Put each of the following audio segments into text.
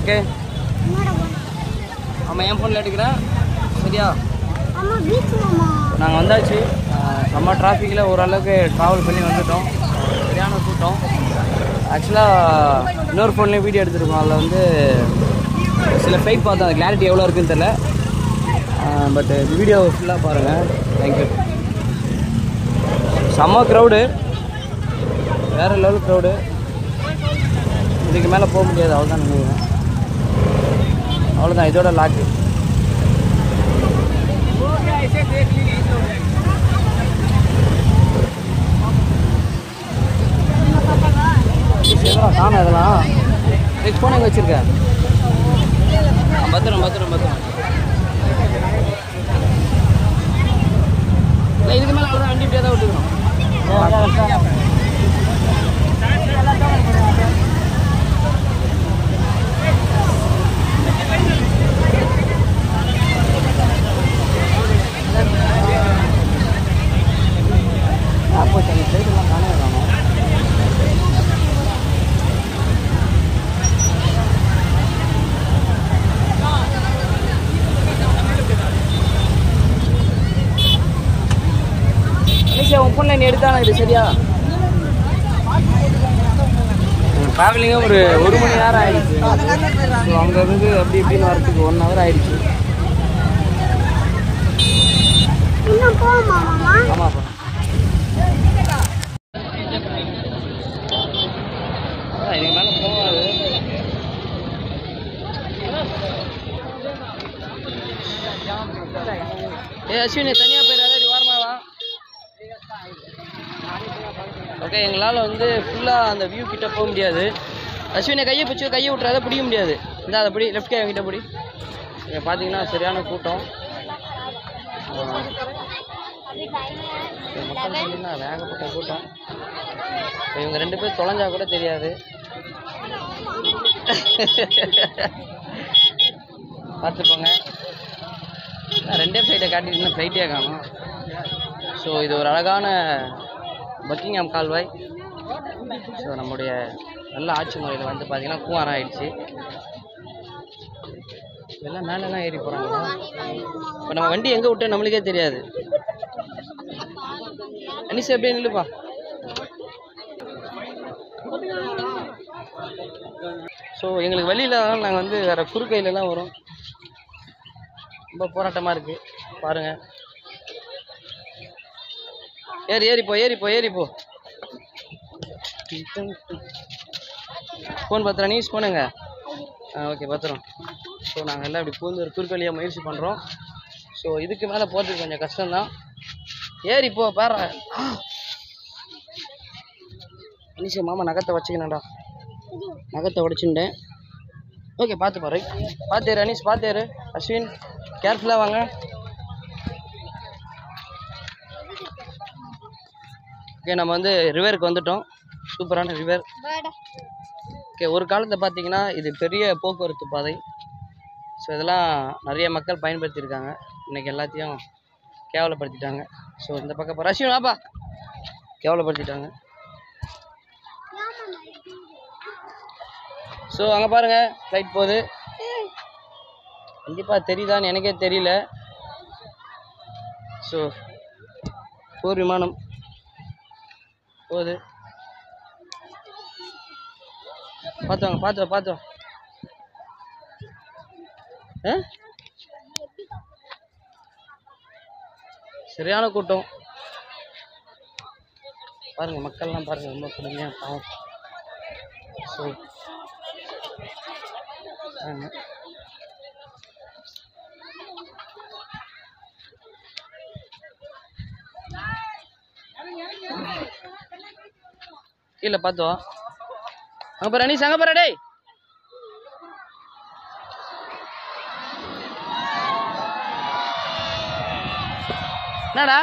Okay ஆமாம் என் ஃபோனில் எடுக்கிறேன் சரியா அம்மா பீச் மாமா நாங்கள் வந்தாச்சு ஆஹ் செம்ம டிராஃபிக்கில் ஓரளவுக்கு ட்ராவல் பண்ணி வந்துட்டோம் சரியான கூட்டம் ஆக்சுவலாக இன்னொரு ஃபோன்லேயும் வீடியோ எடுத்துருக்கோம் அதில் வந்து சில ஃபைட் பார்த்தோம் அது கிளாரிட்டி எவ்வளோ இருக்குன்னு தெரில பட் வீடியோ ஃபுல்லாக பாருங்கள் தேங்க்யூ செம்ம க்ரௌடு வேறு லெவல் க்ரௌடு இதுக்கு மேலே போக முடியாது அவ்வளோதான் நினைக்கிறேன் அவ்வளோதான் இதோட லாக்கு எங்கடா காணும் இதெல்லாம் நெக்ஸ்ட் ஃபோன் எங்கே வச்சிருக்க ஆ, பத்திரம் பத்திரம் பத்திரம் இல்லை இதுக்கு மேலே அவ்வளோதான் வண்டி இப்படியே தான் விட்டுக்கணும் அப்போ சரி சைடெல்லாம் காணவே காணும் அனிஷா உன் ஃபோனில் நீ எடுத்தானா இது சரியா ட்ராவலிங்கே ஒரு ஒரு மணி நேரம் ஆயிடுச்சு ஸோ அங்கேருந்து அப்படி இப்படின்னு வரதுக்கு ஒன் ஹவர் ஆயிடுச்சு இன்னும் போமா மாமா ஆமாப்பா அதான் இதுக்கு மேலே போகாது ஏ அஸ்வினி தனியாக போயிடாத இது ஓரமா வா ஓகே எங்களால் வந்து ஃபுல்லாக அந்த வியூ கிட்ட போக முடியாது அஸ்வினை கையை பிடிச்சி கையை விட்றாத பிடிக்க முடியாது இந்த அதை பிடி லெஃப்ட் கை கிட்ட பிடி இங்கே பார்த்தீங்கன்னா சரியான கூட்டம் மக்கள் பார்த்தீங்கன்னா வேகப்பட்ட கூட்டம் இப்போ இவங்க ரெண்டு பேரும் தொலைஞ்சா கூட தெரியாது பார்த்துக்கோங்க நான் ரெண்டே ஃப்ளைட்டை காட்டிட்டு ஃப்ளைட்டே காணும் ஸோ இது ஒரு அழகான பக்கிங்ஹாம் கால்வாய் ஸோ நம்முடைய நல்ல ஆட்சி முறையில் வந்து பார்த்தீங்கன்னா கூவாரம் ஆயிடுச்சு எல்லாம் மேலெல்லாம் ஏறி போகிறாங்களா இப்போ நம்ம வண்டி எங்கே விட்டோம் நம்மளுக்கே தெரியாது அனிஷா அப்படியே நில்லுப்பா ஸோ எங்களுக்கு வழி இல்லாதனால நாங்கள் வந்து வேறு குறுக்கையிலலாம் வரோம் ரொம்ப போராட்டமாக இருக்குது பாருங்கள் ஏறி ஏறி போ ஏறி போ ஏறி போ ஃபோன் பத்திரம் நீஸ் போனுங்க ஆ ஓகே பத்திரம் ஸோ நாங்கள் எல்லாம் இப்படி பூந்து ஒரு குறுக்கலியாக முயற்சி பண்ணுறோம் ஸோ இதுக்கு மேலே போகிறதுக்கு கொஞ்சம் கஷ்டம்தான் ஏறி போ பாரு அனிஷா மாமா நகத்தை வச்சுக்கணேடா நகத்தை உடைச்சுட்டேன் ஓகே பார்த்து பாரு பார்த்துரு அனீஷ் பார்த்துரு அஸ்வின் கேர்ஃபுல்லாக வாங்க ஓகே நம்ம வந்து ரிவருக்கு வந்துட்டோம் சூப்பரான ரிவர் ஓகே ஒரு காலத்தில் பார்த்தீங்கன்னா இது பெரிய போக்குவரத்து பாதை ஸோ இதெல்லாம் நிறைய மக்கள் பயன்படுத்தியிருக்காங்க இன்னைக்கு எல்லாத்தையும் கேவலப்படுத்திட்டாங்க ஸோ இந்த பக்கம் இப்போ ரஷ்யன் வாப்பா கேவலப்படுத்திட்டாங்க ஸோ அங்கே பாருங்கள் ஃப்ளைட் போகுது கண்டிப்பாக தெரியுதான்னு எனக்கே தெரியல ஸோ போர் விமானம் போகுது பார்த்தோங்க பார்த்தோம் பார்த்தோம் ஆ சரியான கூட்டம் பாருங்க மக்கள்லாம் பாருங்க ரொம்ப கொடுமையாக பாவம் ஸோ பாருங்க கீழே பார்த்தோம் அங்கே பாரு அனீஸ் அங்கே பாரு டேய் என்னடா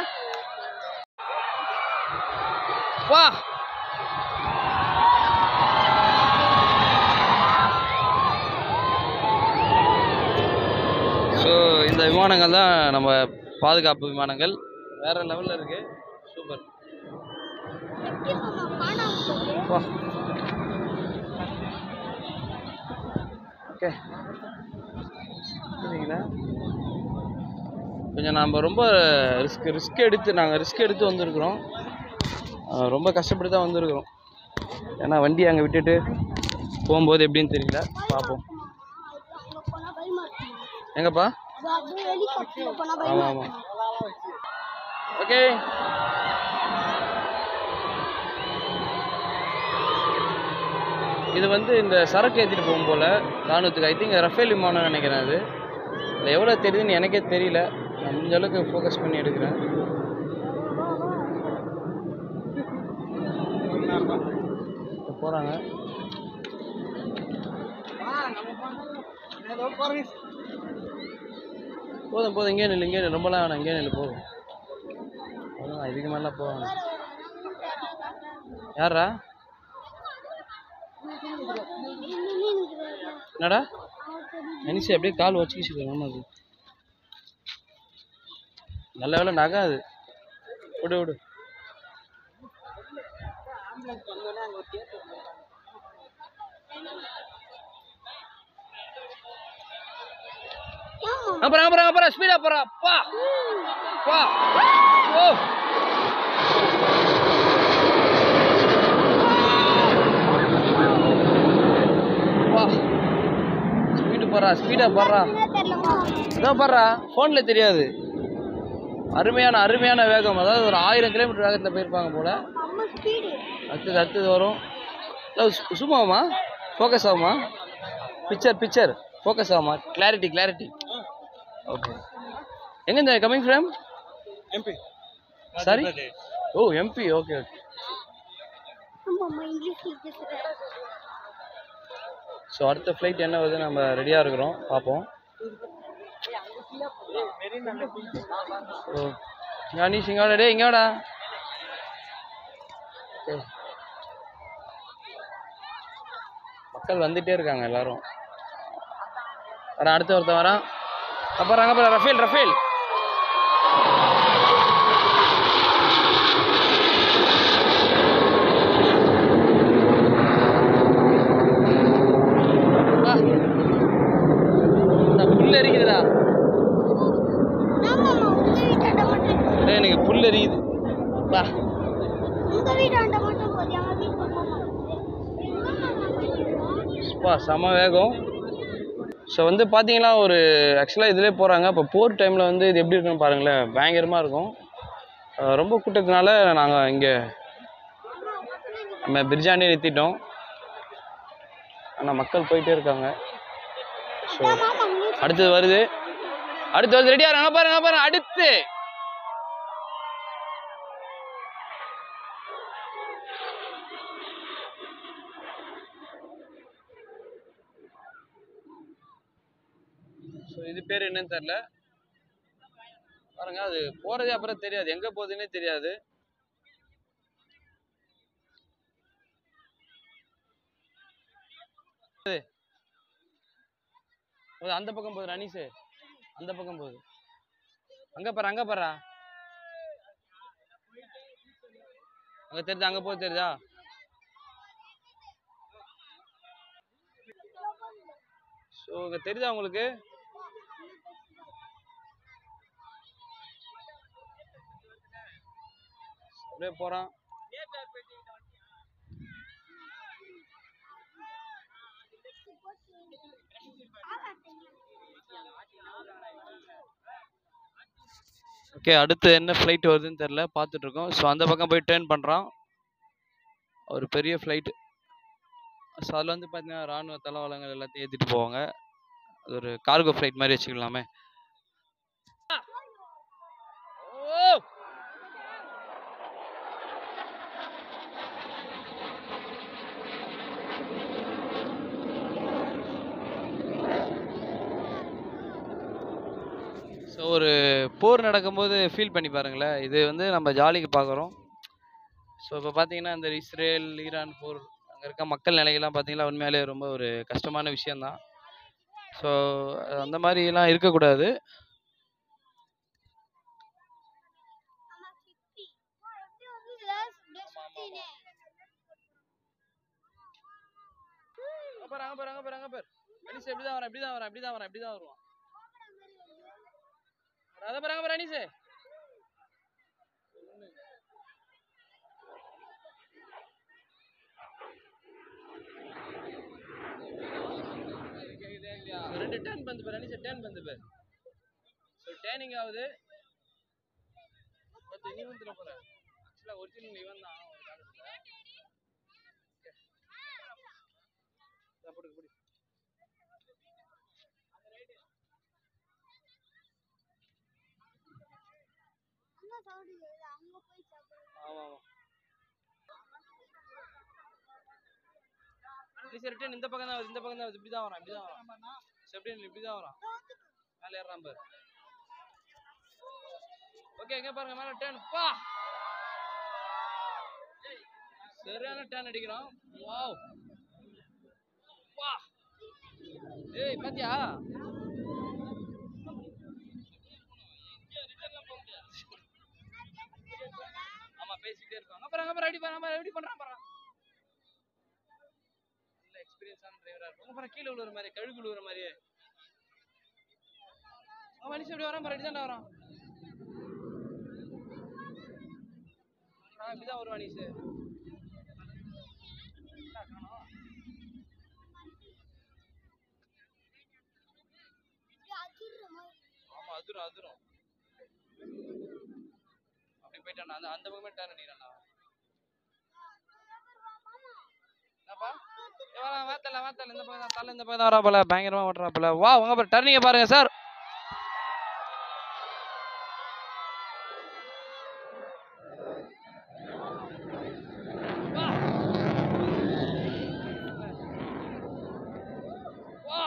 வா ஸோ இந்த விமானங்கள் தான் நம்ம பாதுகாப்பு விமானங்கள் வேற லெவலில் இருக்கு சூப்பர் வா ஓகே சரிங்களா கொஞ்சம் நாம் ரொம்ப ரிஸ்க் ரிஸ்க் எடுத்து நாங்கள் ரிஸ்க் எடுத்து வந்திருக்கிறோம் அஹ் ரொம்ப கஷ்டப்பட்டு தான் வந்திருக்கிறோம் ஏன்னா வண்டி அங்கே விட்டுட்டு போகும்போது எப்படின்னு தெரியல பார்ப்போம் அங்க போனா பயமா இருக்குமா? எங்கப்பா அது அப்படியே ஹெலிகாப்டர்ல போனா ஆமாம் பயமா ஆமாம் இருக்குமா? ஓகே இது வந்து இந்த சரக்கு ஏற்றிட்டு போகும் போல் ராணுவத்துக்கு ஐ திங்க் ரஃபேல் விமானம் நினைக்கிறேன் அது அது எவ்வளோ தெரியுதுன்னு எனக்கே தெரியல நான் முடிஞ்ச அளவுக்கு ஃபோக்கஸ் பண்ணி எடுக்கிறேன் போகிறாங்க போதும் போதும் இங்கே நில்லு இங்கே நில்லு ரொம்பலாம் வேணாம் இங்கே நில்லு போதும் அவ்வளோதான் இதுக்கு மேலாம் போக வேணாம் யாரா என்னடா மனுஷி அப்படியே கால் வச்சுக்கிச்சு ஆமாம் நல்ல வேலை நகாது விடு விடு அப்புறம் அப்புறம் அப்புறம் ஸ்பீடா போறா பா பா ஓ வா ஸ்பீடு போறா ஸ்பீடா போறா தெரியலமா இதான் பாடுறா ஃபோனில் தெரியாது அருமையான அருமையான வேகம் அதாவது ஒரு ஆயிரம் கிலோமீட்டர் வேகத்தில் போயிருப்பாங்க போல அம்மா ஸ்பீடு அடுத்தது அடுத்தது வரும் இல்லை சும்மா ஆகுமா ஃபோக்கஸ் ஆகுமா பிக்சர் பிக்சர் ஃபோக்கஸ் ஆகுமா கிளாரிட்டி கிளாரிட்டி ஓகே எங்கே இந்த coming from MP sorry oh MP okay okay ஆமா அம்மா இங்கிலீஷ்ல பேசுறேன் ஸோ அடுத்த ஃப்ளைட் என்ன வருது நம்ம ரெடியாக இருக்கிறோம் பார்ப்போம் ஓ ஞானி சிங்காடா டே இங்கேடா மக்கள் வந்துட்டே இருக்காங்க எல்லாரும் வரான் அடுத்த ஒருத்தன் வரான் அப்புறம் அங்கே போகிற ரஃபேல் ரஃபேல் வா. இந்த புல் எரிக்குதுடா ஆமா அம்மா உங்க வீட்டாண்ட மட்டும் டேய், எனக்கு புல் எரியுது வா உங்க வீட்டாண்ட மட்டும் போதியா அவன் வீட்டுக்கு போக மாட்டேங்குது ஸ்பா செம வேகம் ஸோ வந்து பார்த்தீங்கன்னா ஒரு ஆக்சுவலாக இதிலே போகிறாங்க இப்போ போர் டைமில் வந்து இது எப்படி இருக்குன்னு பாருங்களேன் பயங்கரமாக இருக்கும் அஹ் ரொம்ப கூட்டத்தினால நாங்கள் இங்கே நம்ம பிரிஜாண்டே நிறுத்திட்டோம் ஆனால் மக்கள் போயிட்டே இருக்காங்க ஸோ மாமா உங்களுக்கு அடுத்தது வருது அடுத்து வருது ரெடியாக அங்கே பாருங்க அங்க பாருங்க அடுத்து ஸோ இது பேர் என்னன்னு தெரில பாருங்க அது போறதே அப்புறம் தெரியாது எங்க போகுதுன்னே தெரியாது அது அந்த பக்கம் போகுது அனீஸு அந்த பக்கம் போகுது அங்க பாரு அங்க பாரு அங்க தெரியுதா அங்க போகுது தெரியுதா ஸோ இங்க தெரியுதா உங்களுக்கு அப்படியே போறான் ஓகே அடுத்து என்ன ஃப்ளைட் வருதுன்னு தெரில பார்த்துட்டு இருக்கோம் ஸோ அந்த பக்கம் போய் டேர்ன் பண்ணுறான் ஒரு பெரிய ஃப்ளைட்டு ஸோ அதில் வந்து பார்த்தீங்கன்னா ராணுவ தளவாளங்கள் எல்லாத்தையும் ஏற்றிட்டு போவாங்க அது ஒரு கார்கோ ஃப்ளைட் மாதிரி வச்சுக்கலாமே ஓ ஸோ ஒரு போர் நடக்கும்போது ஃபீல் பண்ணி பாருங்களேன் இது வந்து நம்ம ஜாலிக்கு பார்க்குறோம் ஸோ இப்போ பார்த்தீங்கன்னா இந்த இஸ்ரேல் ஈரான் போர் அங்கே இருக்க மக்கள் நிலைகள்லாம் பார்த்தீங்கன்னா உண்மையாலே ரொம்ப ஒரு கஷ்டமான விஷயந்தான் ஸோ அந்த மாதிரிலாம் இருக்கக்கூடாது அங்க பாரு அங்க பாரு அங்க பாரு அங்க பாரு அனிஸ் எப்படி தான் வரான் இப்படி தான் வரான் இப்படி தான் வரான் இப்படி தான் வருவான் அதை பாருங்க பாரு அனிஸ் ரெண்டு டேர்ன் பந்து பாரு அனிஸ் டேர்ன் பந்து பாரு ஸோ டேர்னிங் ஆகுது பத்து நீ வந்து போற ஆக்சுவலாக ஒரிஜினல் இவன் தான் ஒரு காலத்துல இந்தா போடு, போடு. அங்க சவுண்ட் கேக்குது அங்க போய் சாப்பிடுறேன் ஆமா ஆமா அனிஸ் ரிட்டர்ன் இந்த பக்கம் தான் வருது இந்த பக்கம் தான் வருது இப்படி தான் வரான் இப்படி தான் வரான் செப்டின் இப்படி தான் வரான் மேலே ஏறான் பாரு ஓகே எங்க பாருங்க மேல டேர்ன் பா சரியான டேர்ன் அடிக்கிறான் வாவ் வா ஏய் பாத்தியா ஆமா பேசிட்டே இருக்காங்க அப்புறம் அப்புறம் ரெடி பண்ண ரெடி பண்றான் பாரு நல்ல எக்ஸ்பீரியன்ஸான டிரைவரா இருக்கும் அப்புறம் கீழே விழுற மாதிரி கழுகு விழுற மாதிரியே அவன் மனுஷன் எப்படி வரான் பாரு தான் வரான் ஆ இப்படிதான் வருவான் நீசு அதிர்ற மாதிரி ஆமா அதிரும் அதிரும் அப்படி போயிட்டான் அந்த அந்த பக்கமே டேர்ன் அடிக்கிறான்டா என்னப்பா ஏய், வரேன் வாத்தல வாத்தல இந்த பக்கம் தான் தலை இந்த பக்கம் தான் வரா போல பயங்கரமா ஓட்டுறா போல வா உங்க பாரு டர்னிங்க பாருங்க சார் வா வா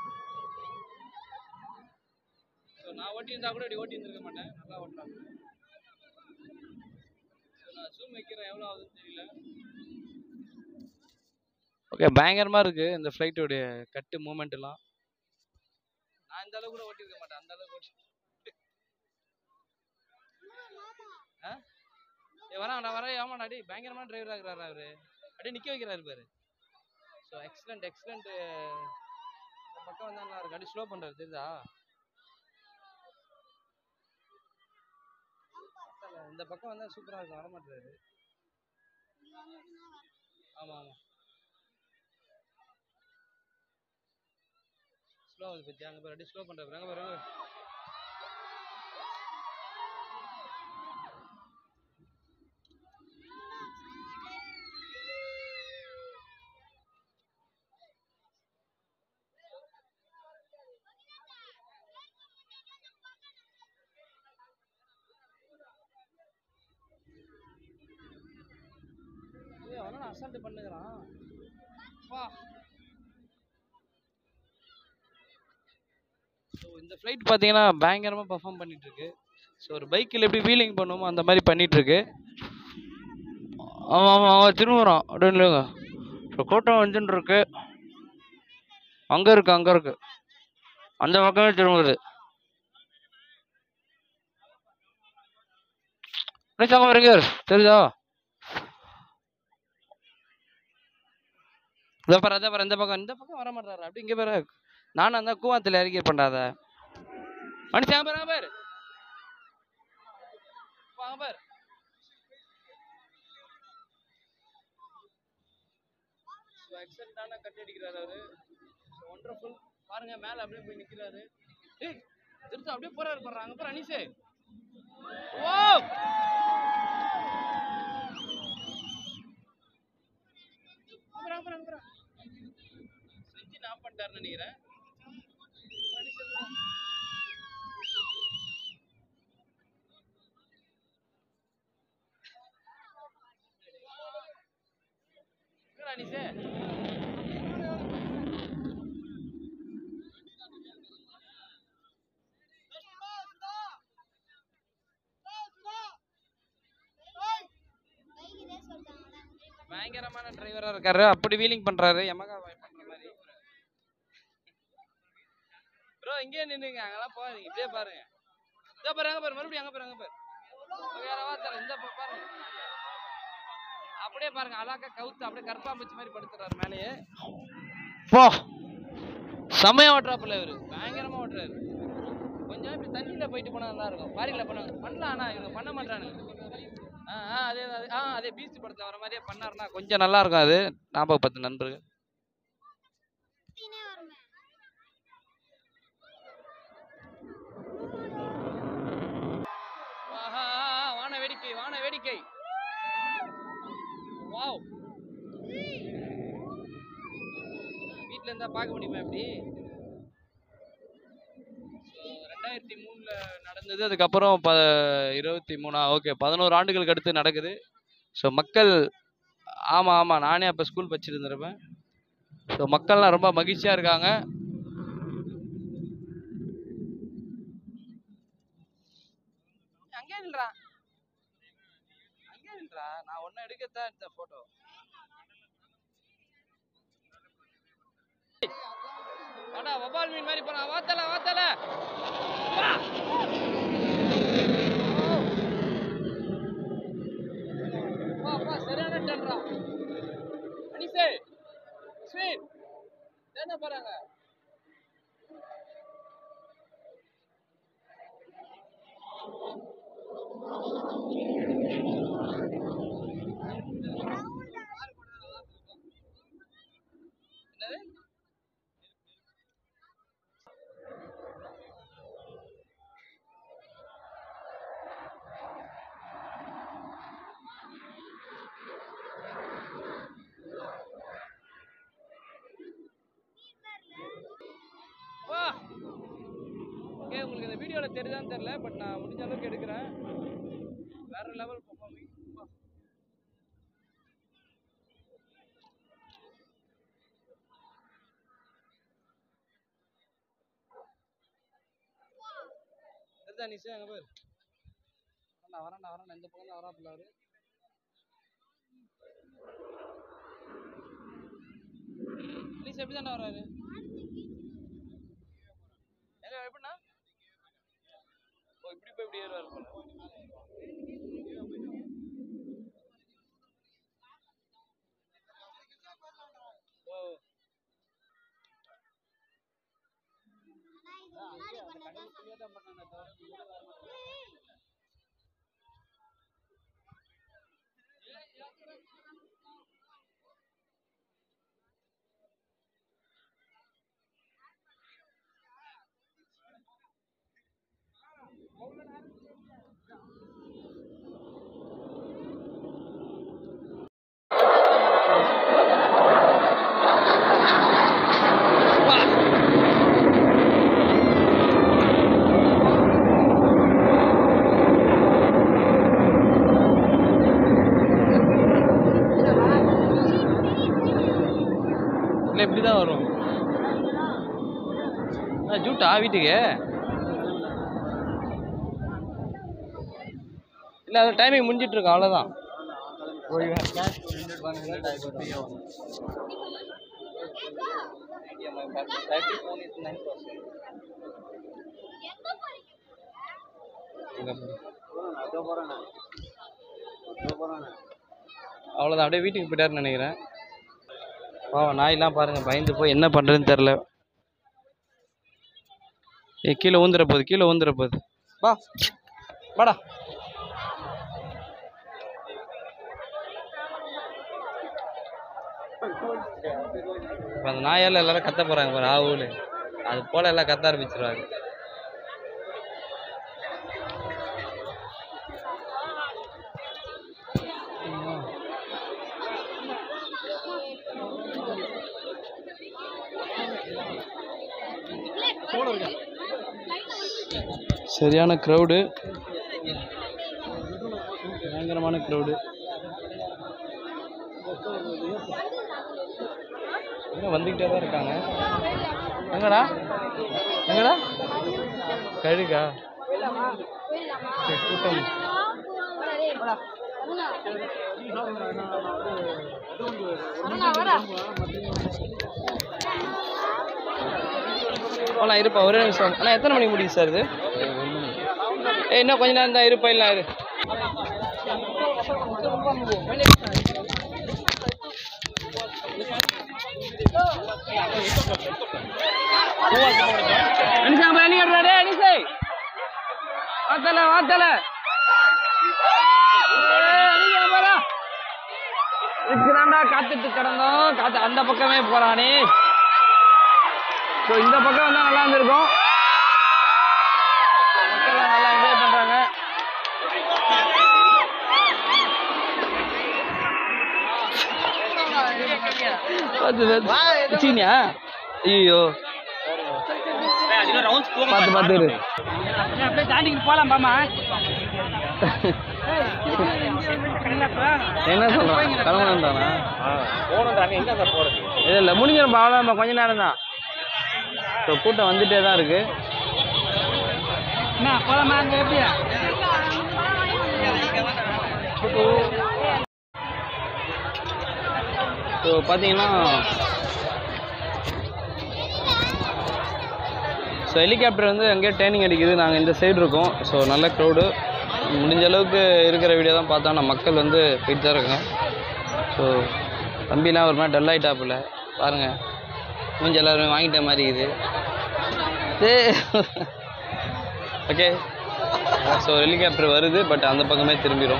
ஸோ நான் ஓட்டி இருந்தா கூட இப்படி ஓட்டி இருந்திருக்க மாட்டேன் நல்லா ஓட்டுறாங்க ஸோ நான் ஜூம் வைக்கிறேன் எவ்வளோ ஆகுதுன்னு தெரியல ஓகே பயங்கரமா இருக்கு இந்த ஃப்ளைட்டோடைய கட்டு மூமெண்ட் எல்லாம் நான் இந்த அளவுக்கு கூட ஓட்டியிருக்க மாட்டேன் அந்த அளவுக்கு ஓட்டி ஆ ஏ வரான் வர ஆமாடா அடி பயங்கரமான டிரைவர் ஆகுறாரு அவரு அப்படியே நிக்க வைக்கிறாரு பாரு ஸோ எக்ஸலண்ட் எக்ஸலண்ட் இந்த பக்கம் வந்தா நல்லா இருக்கு அடி ஸ்லோ பண்றாரு தெரியுதா பரவாயில்ல, இந்த பக்கம் வந்தா சூப்பரா இருக்கும் வர மாட்டாரு ஆமா ஆமா ஸ்லோ ஆகுது பத்தி அங்க பாரு அப்படியே ஸ்லோ பண்றாரு அங்க பாரு அங்க பாரு. ஏய் அவனா அசால்ட் பண்ணுகிறான் வா ஸோ இந்த ஃப்ளைட் பார்த்தீங்கன்னா பயங்கரமாக பர்ஃபார்ம் பண்ணிட்டு இருக்கு ஸோ ஒரு பைக்கில் எப்படி வீலிங் பண்ணுவோமோ அந்த மாதிரி பண்ணிட்டு இருக்கு ஆமாம் ஆமாம் அவன் திரும்புகிறான் அப்படின்னு இல்லைங்க ஸோ கூட்டம் வந்துன்னு இருக்கு அங்கே இருக்கு அங்கே இருக்கு அந்த பக்கமே திரும்புது நினைச்சாங்க வருங்க தெரியுதா இதை பாரு அதை பாரு இந்த பக்கம் இந்த பக்கம் வர மாட்டாரு அப்படி இங்கே பாரு நானும் அந்த கூவாத்தில் இறக்கி பண்ணாத மனுஷன் பாரு அங்க பாரு வாங்க பாரு எக்ஸலண்டான கட் அடிக்கிறாரு அவரு ஒண்டர்ஃபுல் பாருங்க மேல அப்படியே போய் நிக்கிறாரு ஏய் திருத்த அப்படியே போறாரு பாரு அங்க பாரு அனிசே ஓ அப்புறம் அப்புறம் அப்புறம் செஞ்சு நான் பண்ணிட்டாருன்னு நினைக்கிறேன் அனிசே bro. என்னடா அனிசே பைக் இதே சொல்லிட்டாங்களா பயங்கரமான டிரைவரா இருக்காரு அப்படி வீலிங் பண்றாரு எமகா பண்ற மாதிரி ப்ரோ இங்கே நின்னுங்க அங்கெல்லாம் போகாதீங்க இப்படியே பாருங்க இதோ பாரு அங்க பாரு மறுபடியும் அங்க பாரு அங்க பாரு வேற வார்த்தை இந்த பக்கம் பாருங்க அப்படியே பாருங்க அழகா கவுத்து அப்படியே கற்பாம்பூச்சி மாதிரி படுத்துறாரு மேலேயே போ செம்மையா ஓட்டுறாப்புல இவரு பயங்கரமா ஓட்டுறாரு கொஞ்சம் இப்படி தண்ணியில போயிட்டு போனா நல்லா இருக்கும் பாரில பண்ண பண்ணலாம் ஆனா இவங்க பண்ண மாட்டானுங்க ஆ ஆ அதே அதே ஆ அதே பீச் படத்துல வர மாதிரியே பண்ணாருன்னா கொஞ்சம் நல்லா இருக்கும் அது ஞாபகப்பத்து நண்பர்கள் சுத்தினே வருமே ஆஹா, வான வேடிக்கை வான வேடிக்கை வாவ் வீட்ல இருந்தா பார்க்க முடியுமா இப்படி So, ரெண்டாயிரத்தி மூணுல நடந்தது அதுக்கப்புறம் ப இருபத்தி மூணா ஓகே பதினோரு ஆண்டுகளுக்கு அடுத்து நடக்குது ஸோ மக்கள் ஆமா ஆமா நானே அப்போ ஸ்கூல் படிச்சிருந்திருப்பேன் ஸோ மக்கள்லாம் ரொம்ப மகிழ்ச்சியா இருக்காங்க அங்கே நில்றா அங்கே நில்றா நான் ஒன்னும் எடுக்கத்தான் எடுத்த போட்டோ வாடா வபால் மீன் மாதிரி போறான் வாத்தல வாத்தல வா வா வா சரியான டன்ரா அனிசே ஸ்வீட் என்ன போறாங்க என்னது வா ஓகே உங்களுக்கு இந்த வீடியோவில் தெரியுதான்னு தெரியல பட் நான் முடிஞ்ச அளவுக்கு எடுக்கிறேன் வேற லெவல் பர்ஃபார்மிங் தெரிஞ்சா நிச்சயம் அங்கே பேர் வரண்டா வரண்டா வரண்டா இந்த பக்கம் தான் வராப்புல அவரு அலிஸ் எப்படி தானே வர்றாரு எங்க எப்படின்னா ஓ இப்படி போய் இப்படி ஏறுவார் போல ஓ வா இல்லை இப்படி தான் வரும் ஆ ஜூட்டா வீட்டுக்கு இல்லை அது டைமிங் முடிஞ்சிட்டு இருக்கு அவ்வளோதான் அவ்வளோதான் அப்படியே வீட்டுக்கு போயிட்டாருன்னு நினைக்கிறேன் பாவம் நாயெல்லாம் பாருங்க பயந்து போய் என்ன பண்ணுறதுன்னு தெரில ஏ கீழே ஊந்துற போகுது கீழே ஊந்துற போகுது வா வாடா இப்போ அந்த நாயால் எல்லாரும் கத்த போகிறாங்க பாரு ஆவுன்னு அது போல் எல்லாம் கத்த ஆரம்பிச்சிருவாங்க சரியான க்ரௌடு பயங்கரமான க்ரௌடு இன்னும் வந்துக்கிட்டே தான் இருக்காங்க எங்கடா எங்கடா கழுகா சரி, கூட்டம் போலாம் இருப்பா ஒரே நிமிஷம் அண்ணா எத்தனை மணிக்கு முடியுது சார் இது ஏய் இன்னும் கொஞ்ச நேரம் தான் இருப்பா இல்லை இரு அனிஷா போய் அணி கட்டுறா டேய் அனிஷே வாத்தல வாத்தல இதுக்குதான்டா காத்துட்டு கிடந்தோம் காத்து அந்த பக்கமே போறானே ஸோ இந்த பக்கம் வந்தா நல்லா இருந்திருக்கும் So, மக்கள்லாம் நல்லா என்ஜாய் பண்றாங்க பார்த்து பார்த்து சீனியா ஐயோ பார்த்து பார்த்து இரு. அப்படியே தாண்டிக்கிட்டு போலாம் பாமா என்ன சொல்றான் கிளம்பணுன்றானா இல்ல இல்ல முடிஞ்சிடும் அவ்வளோ நம்ம கொஞ்ச நேரம் தான் ஸோ கூட்டம் வந்துட்டே தான் இருக்கு என்ன போலாமா அங்க எப்படியா ஸோ பார்த்தீங்கன்னா ஸோ ஹெலிகாப்டர் வந்து அங்கேயே ட்ரைனிங் அடிக்குது நாங்கள் இந்த சைடு இருக்கோம் ஸோ நல்ல க்ரௌடு முடிஞ்ச அளவுக்கு இருக்கிற வீடியோ தான் பார்த்தோம் நம்ம மக்கள் வந்து போயிட்டு தான் இருக்காங்க ஸோ தம்பிலாம் ஒரு மாதிரி டல் ஆகிட்டாப்புல பாருங்கள் மூஞ்சி எல்லாருமே வாங்கிட்ட மாதிரி இருக்குது ஓகே ஸோ ஹெலிகாப்டர் வருது பட் அந்த பக்கமே திரும்பிடும்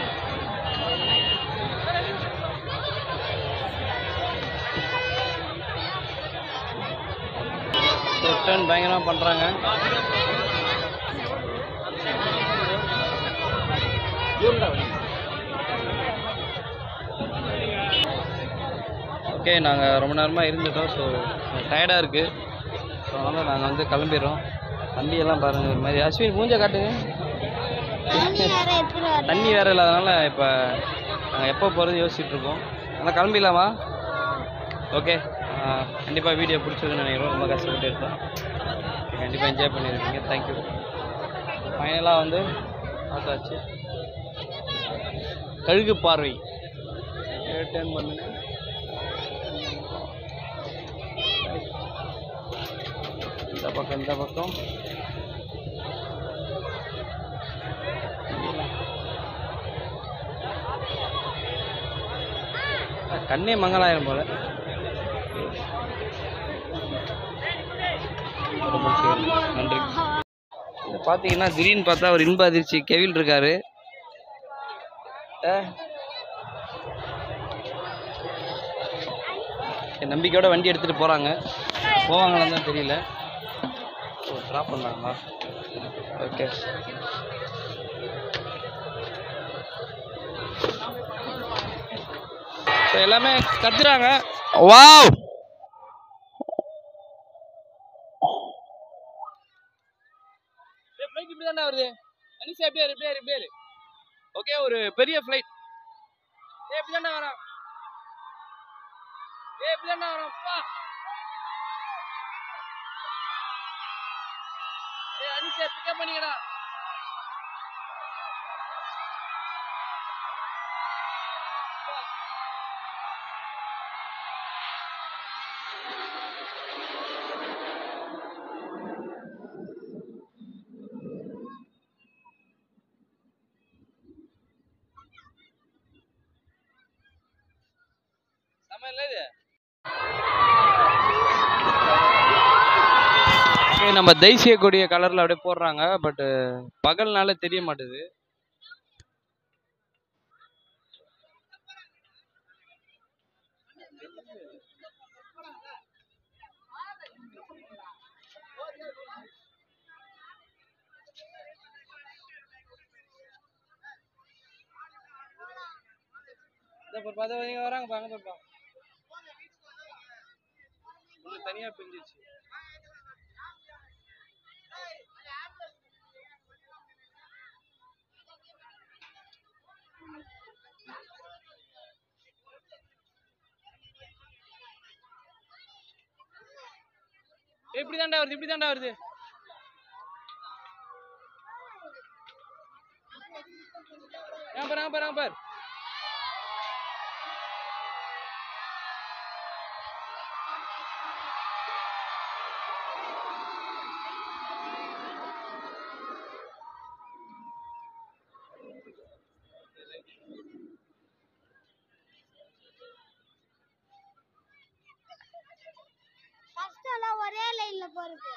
ஸோ டர்ன் பயங்கரமாக பண்ணுறாங்க ஓகே நாங்கள் ரொம்ப நேரமாக இருந்துட்டோம் ஸோ டயர்டாக இருக்குது ஸோ அதனால் நாங்கள் வந்து கிளம்பிடுறோம் தம்பியெல்லாம் பாருங்கள் ஒரு மாதிரி அஸ்வின் மூஞ்ச காட்டுங்க தண்ணி வேற எடுத்துட்டு வரல தண்ணி வேறு இல்லாதனால இப்போ நாங்கள் எப்போ போகிறது யோசிச்சுட்டு இருக்கோம் அதனால் கிளம்பிடலாமா ஓகே கண்டிப்பாக வீடியோ பிடிச்சதுன்னு நினைக்கிறோம் ரொம்ப கஷ்டப்பட்டு எடுத்தோம் கண்டிப்பாக என்ஜாய் பண்ணியிருக்கீங்க தேங்க்யூ ஃபைனலாக வந்து பார்த்தாச்சு கழுகு பார்வை டேர்ன் பண்ணுங்க இந்த பக்கம் இந்த பக்கம் கண்ணே மங்களாயிரம் போல ரொம்ப சரி. நன்றி இது பார்த்தீங்கன்னா திடீர்னு பார்த்தா ஒரு இன்ப அதிர்ச்சி கெவில் இருக்காரு அஹ். என் நம்பிக்கையோட வண்டி எடுத்துட்டு போறாங்க போவாங்களான்னு தான் தெரியல ஓ ட்ராப் பண்ணாங்களா ஓகே ஸோ எல்லாமே கத்துறாங்க வாவ் ஃப்ளைட் இப்படி தானே வருது அனிஷா எப்படியா எப்படியா எப்படியா ஓகே ஒரு பெரிய ஃப்ளைட் ஏ இப்படி தானே வரான் ஏ இப்படி தானே வரான் அப்பா ஏ அனிஷா பிக்கப் பண்ணிக்கடா செம்ம இல்லை இது Okay, நம்ம தேசிய கொடிய கலர்ல அப்படியே போடுறாங்க பட் பகல்னால தெரிய மாட்டுது இந்த பாரு, பாரு, இங்க வராங்க பாருங்க பாருப்பா கொஞ்சம் தனியா பிரிஞ்சிச்சு இப்படி தாண்டா வருது இப்படி தாண்டா வருது ஏன் பாரு ஏன் பாரு ஏன் பாரு போறது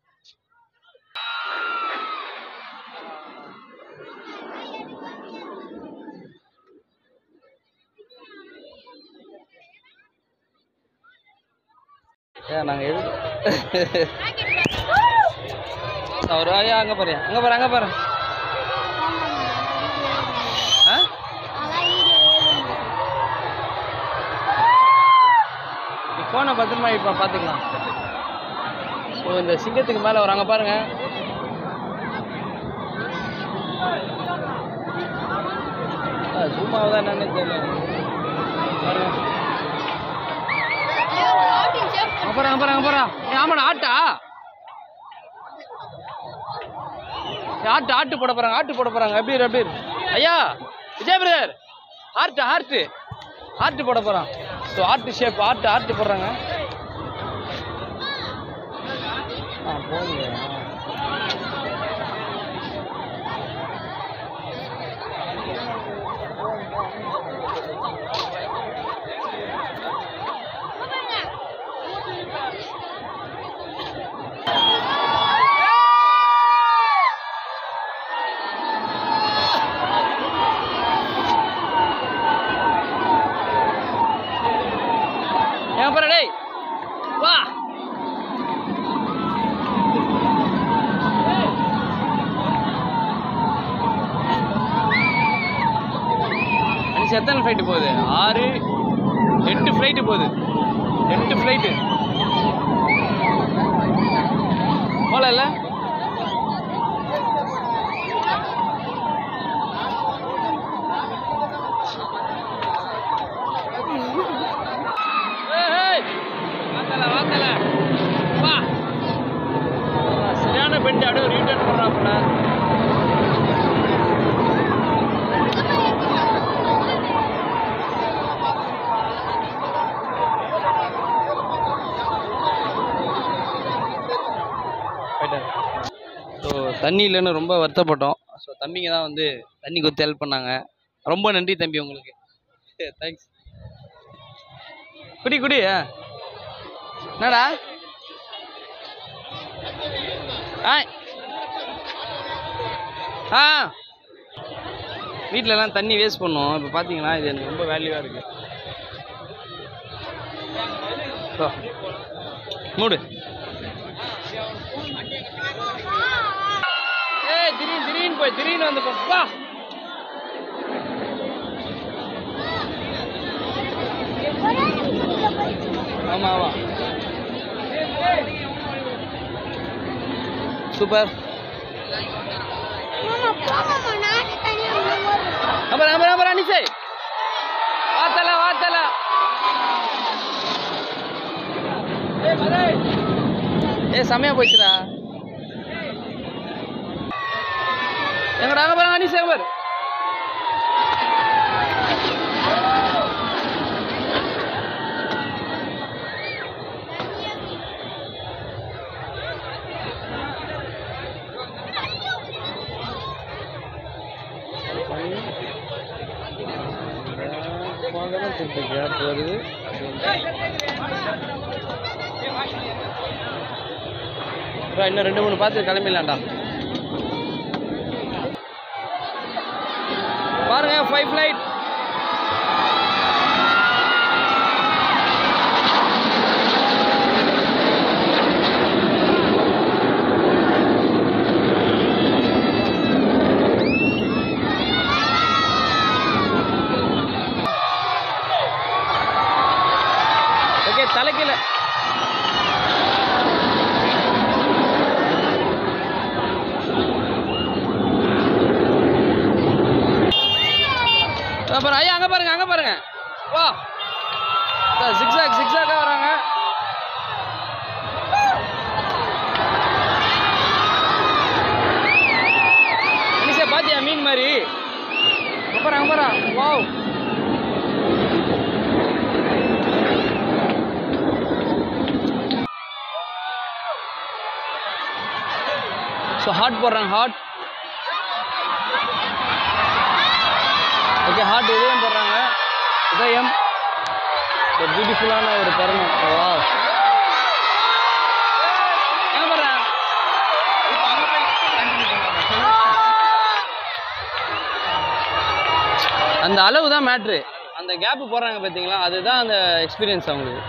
ஏன் நாங்கள் எது அவர் ஐயா அங்கே பாரு அங்கே பாரு அங்கே பாரு ஆ அதான் வீடியோ ஃபோனை பத்திரமா இப்போ பார்த்துக்கலாம் ஸோ இந்த சிங்கத்துக்கு மேலே வராங்க பாருங்க ஜூமாவை தான் என்னன்னு தெரியல பாருங்க அங்க போறா அங்க போறா அங்க போறா ஏய், ஆமாடா ஆட்டா ஏய், ஆட்டு ஆட்டு போட போறாங்க ஆட்டு போட போறாங்க எப்படி இரு, எப்படி இரு. ஐயா Vijay brother heart heart heart போட போறான் so art shape art art போடுறாங்க ஆ போங்க ஏன் போற டேய் வா அனிஷா எத்தனை ஃப்ளைட்டு போகுது ஆறு எட்டு ஃப்ளைட்டு போகுது எட்டு ஃப்ளைட்டு போகல வாத்தல வாத்தல வா சரியான பெண்ட் அப்படியே ஒரு யூட்டர்ன் போடுறாப்புல ஸோ தண்ணி இல்லைன்னு ரொம்ப வருத்தப்பட்டோம் ஸோ தம்பிங்க தான் வந்து தண்ணி கொடுத்து ஹெல்ப் பண்ணாங்க ரொம்ப நன்றி தம்பி உங்களுக்கு தேங்க்ஸ் குடி குடி ஆ. என்னடா ஆ ஆ வீட்ல எல்லாம் தண்ணி வேஸ்ட் பண்ணுவோம் இப்போ பார்த்தீங்கன்னா இது எனக்கு ரொம்ப வேல்யூவாக இருக்கு இதோ. மூடு ஏய் திடீர்னு திடீர்னு போய் திடீர்னு வந்து போ. வா ஒரே நிமிஷத்துல போயிடுச்சு ஆமா ஆமா சூப்பர் மாமா போமாமா நானே தனியா உள்ள போறேன் அப்புறம் அப்புறம் அப்புறம் அனிசை வாத்தல வாத்தல ஏ செமையா போச்சுடா எங்கடா அங்க பாருங்க அனிசை அங்க பாரு கேப் வருது bro, இன்னும் ரெண்டு மூணு பார்த்து கிளம்பிடலாம்டா பாருங்க ஃபைவ் ஃப்ளைட் ஓகே தலைக்கீழ அப்புறம் ஐயா அங்க பாருங்க அங்க பாருங்க வா ஜிக்ஸாக் ஜிக்ஸாக்கா வராங்க மனுஷா பாத்தியா மீன் மாதிரி அங்க பாரு அங்க பாரு வாவ் ஸோ ஹார்ட் போடுறாங்க ஹார்ட் ஓகே ஹார்ட் இதயம் போடுறாங்க இதயம் ஒரு பியூட்டிஃபுல்லான ஒரு தருணம் வா அளவு தான் மேட்ரு அந்த கேப்பு போடுறாங்க பார்த்தீங்களா அதுதான் அந்த எக்ஸ்பீரியன்ஸ் அவங்களுக்கு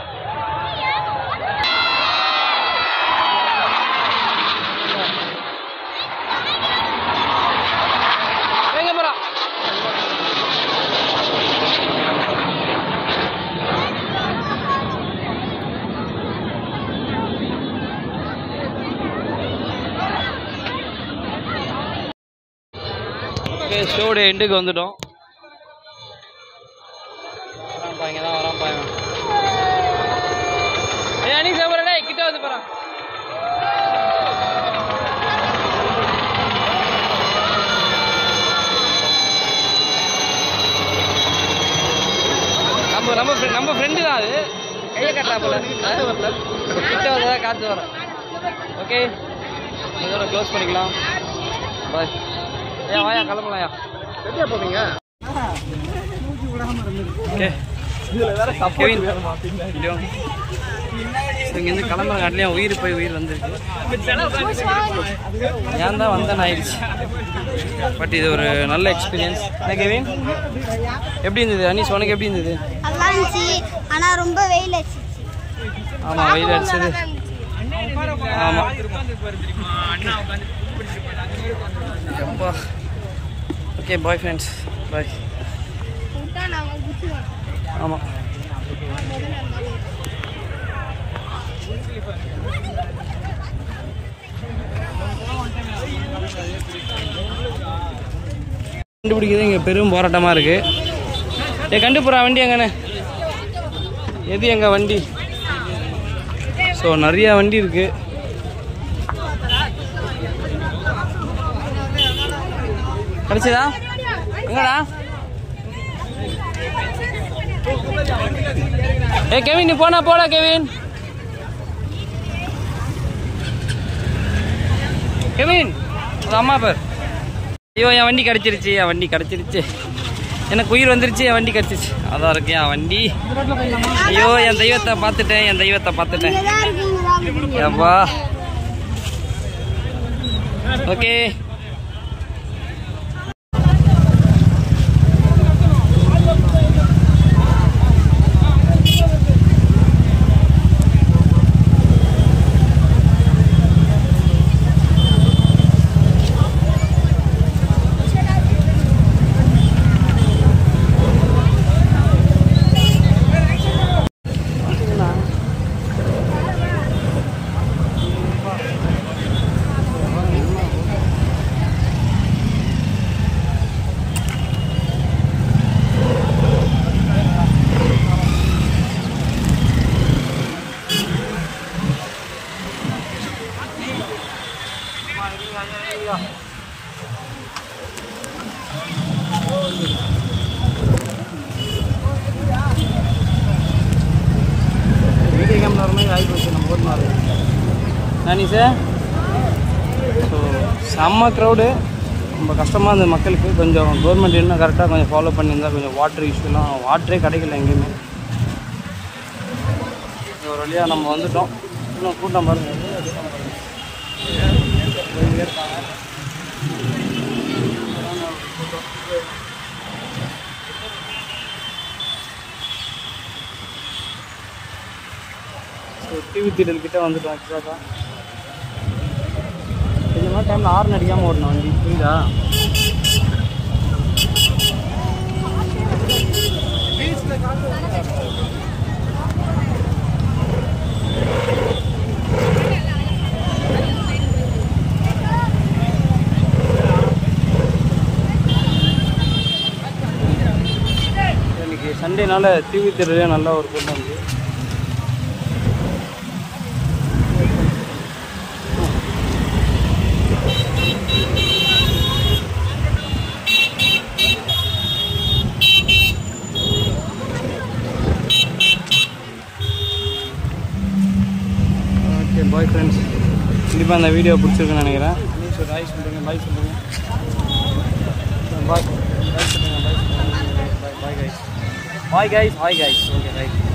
எங்க போறான் ஓகே ஷோட எண்டுக்கு வந்துட்டோம் வரான்ப்பா இங்கே தான் வரான்ப்பா இவன் ஏய் அனீஸ் போகிறடே கிட்ட வந்து போகிறான் நம்ம நம்ம friend- நம்ம ஃப்ரெண்டு தான் அது கையை கட்டுறா போல காற்று வரல கிட்ட வந்ததா காற்று வரேன் ஓகே இதோட க்ளோஸ் பண்ணிக்கலாம் பாய் ஏன் வாயா கிளம்பலாம்யா எப்படியா போவீங்க ஓகே கெவின் இதோ. So, இங்கேருந்து கிளம்புற காட்டிலையும் உயிர் போய் உயிர் வந்துருக்கு ஏன் தான் வந்தேன் ஆயிடுச்சு பட் இது ஒரு நல்ல எக்ஸ்பீரியன்ஸ் என்ன கெவின் எப்படி இருந்தது அனீஸ் உனக்கு எப்படி இருந்தது நல்லா இருந்துச்சு ஆனா ரொம்ப வெயில் அடிச்சிச்சு ஆமாம் வெயில் அடிச்சது ஆமாம் அப்பா ஓகே பாய் ஃப்ரெண்ட்ஸ் பாய் விட்டா நாங்க குச்சிடுவோம் ஆமாம் கண்டுபிடிக்கிறது இங்கே பெரும் போராட்டமாக இருக்குது ஏ கண்டுபிடிறா வண்டி எங்கண்ணே எது எங்கள் வண்டி ஸோ நிறைய வண்டி இருக்குது கிடைச்சதா எங்கடா ஏ கெவின் நீ போனா போடா கெவின் கெவின் அது அம்மா பேர் ஐயோ என் வண்டி கிடச்சிருச்சு என் வண்டி கிடச்சிருச்சு எனக்கு உயிர் வந்துருச்சு என் வண்டி கிடச்சிருச்சு அதான் இருக்கு என் வண்டி ஐயோ என் தெய்வத்தை பார்த்துட்டேன் என் தெய்வத்தை பார்த்துட்டேன் இங்கதான் இருக்கு இங்கதான் ஏப்பா ஓகே வீடியோ கேமரா வர மாதிரி ஆகி போச்சு நம்ம ஊர் மாதிரி நானி சார் ஸோ செம்ம க்ரௌடு ரொம்ப கஷ்டமாக இருந்தது மக்களுக்கு கொஞ்சம் கவர்மெண்ட் இன்னும் கரெக்டாக கொஞ்சம் ஃபாலோ பண்ணியிருந்தா கொஞ்சம் வாட்டர் இஷ்யூலாம் வாட்டரே கிடைக்கல எங்கேயுமே ஒரு வழியாக நம்ம வந்துட்டோம் இன்னும் கூட்டம் பாருங்க போயிட்டே இருக்காங்க ஸோ டிவி தியேட்டர் கிட்ட வந்துட்டோம் ஆக்சுவலாக கொஞ்சமாக டைமில் ஆறு அடிக்காமல் ஓடணும் வண்டி புரியுதா இன்னைக்கு சண்டேனால டிவி தியேட்டரே நல்ல ஒரு கூட்டம் வந்து ஓகே பாய் ஃப்ரெண்ட்ஸ் கண்டிப்பாக அந்த வீடியோ பிடிச்சிருக்குன்னு நினைக்கிறேன் அனீஸ் ஒரு ஹாய் சொல்லுங்கள் பாய் சொல்லுங்கள் பாய் பாய் சொல்லுங்கள் பாய் சொல்லுங்கள் bye bye guys bye guys bye guys okay right